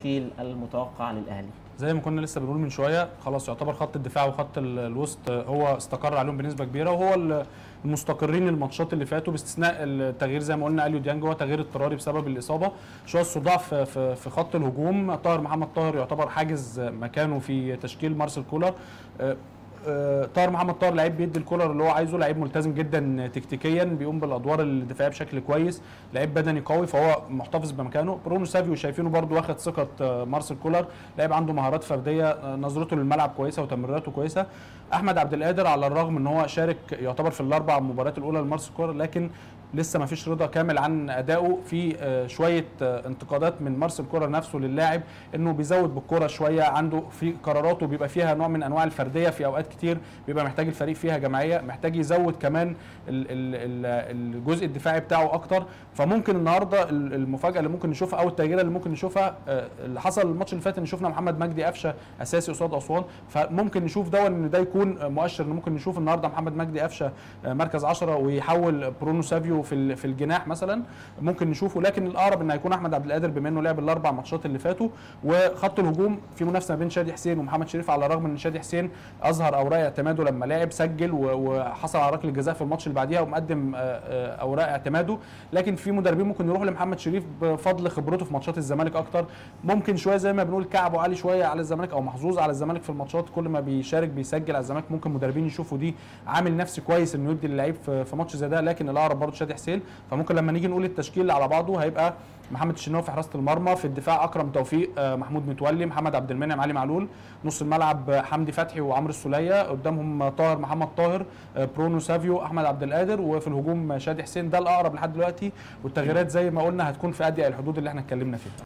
التشكيل المتوقع للاهلي زي ما كنا لسه بنقول من شويه خلاص يعتبر خط الدفاع وخط ال- الوسط هو استقر عليهم بنسبه كبيره وهو ال- المستقرين الماتشات اللي فاتوا باستثناء التغيير زي ما قلنا اليو ديانج هو تغيير اضطراري بسبب الاصابه شويه الصداع في في في خط الهجوم طاهر محمد طاهر يعتبر حاجز مكانه في تشكيل مارسيل كولر آه، آه، طاهر محمد طاهر لعيب بيدي الكولر اللي هو عايزه لعيب ملتزم جدا تكتيكيا بيقوم بالادوار الدفاعيه بشكل كويس لعيب بدني قوي فهو محتفظ بمكانه برونو سافيو شايفينه برده واخد ثقه آه، مارسيل كولر لعيب عنده مهارات فرديه آه، نظرته للملعب كويسه وتمريراته كويسه احمد عبد القادر على الرغم ان هو شارك يعتبر في الاربع مباريات الاولى لمارسيل كولر لكن لسه ما فيش رضا كامل عن ادائه في آه، شويه آه، انتقادات من مارسيل كولر نفسه للاعب انه بيزود بالكره شويه عنده في قراراته بيبقى فيها نوع من انواع الفرديه في اوقات كتير بيبقى محتاج الفريق فيها جماعيه محتاج يزود كمان ال- ال- ال- الجزء الدفاعي بتاعه اكتر فممكن النهارده ال- المفاجاه اللي ممكن نشوفها او التغييره اللي ممكن نشوفها آه، اللي حصل الماتش اللي فات ان شفنا محمد مجدي قفشه اساسي قصاد اسوان فممكن نشوف ده ان ده يكون آه، مؤشر ان ممكن نشوف النهارده محمد مجدي قفشه آه، مركز 10 ويحول برونو سافيو في ال- في الجناح مثلا ممكن نشوفه لكن الاقرب ان هيكون احمد عبد القادر بما انه لعب الاربع ماتشات اللي فاتوا وخط الهجوم في منافسه ما بين شادي حسين ومحمد شريف على الرغم ان شادي حسين اظهر اوراق اعتماده لما لعب سجل و- وحصل على ركله جزاء في الماتش اللي بعديها ومقدم آه، آه، اوراق اعتماده لكن في مدربين ممكن يروحوا لمحمد شريف بفضل خبرته في ماتشات الزمالك اكتر ممكن شويه زي ما بنقول كعبه عالي شويه على الزمالك او محظوظ على الزمالك في الماتشات كل ما بيشارك بيسجل على الزمالك ممكن مدربين يشوفوا دي عامل نفسي كويس انه يدي اللعيب في في ماتش زي ده لكن الاقرب برضه شادي حسين فممكن لما نيجي نقول التشكيل على بعضه هيبقى محمد الشناوي في حراسه المرمى في الدفاع اكرم توفيق آه، محمود متولي محمد عبد المنعم علي معلول نص الملعب آه، حمدي فتحي وعمرو السوليه قدامهم طاهر محمد طاهر آه، برونو سافيو احمد عبد القادر وفي الهجوم شادي حسين ده الاقرب لحد دلوقتي والتغييرات زي ما قلنا هتكون في اضيق الحدود اللي احنا اتكلمنا فيها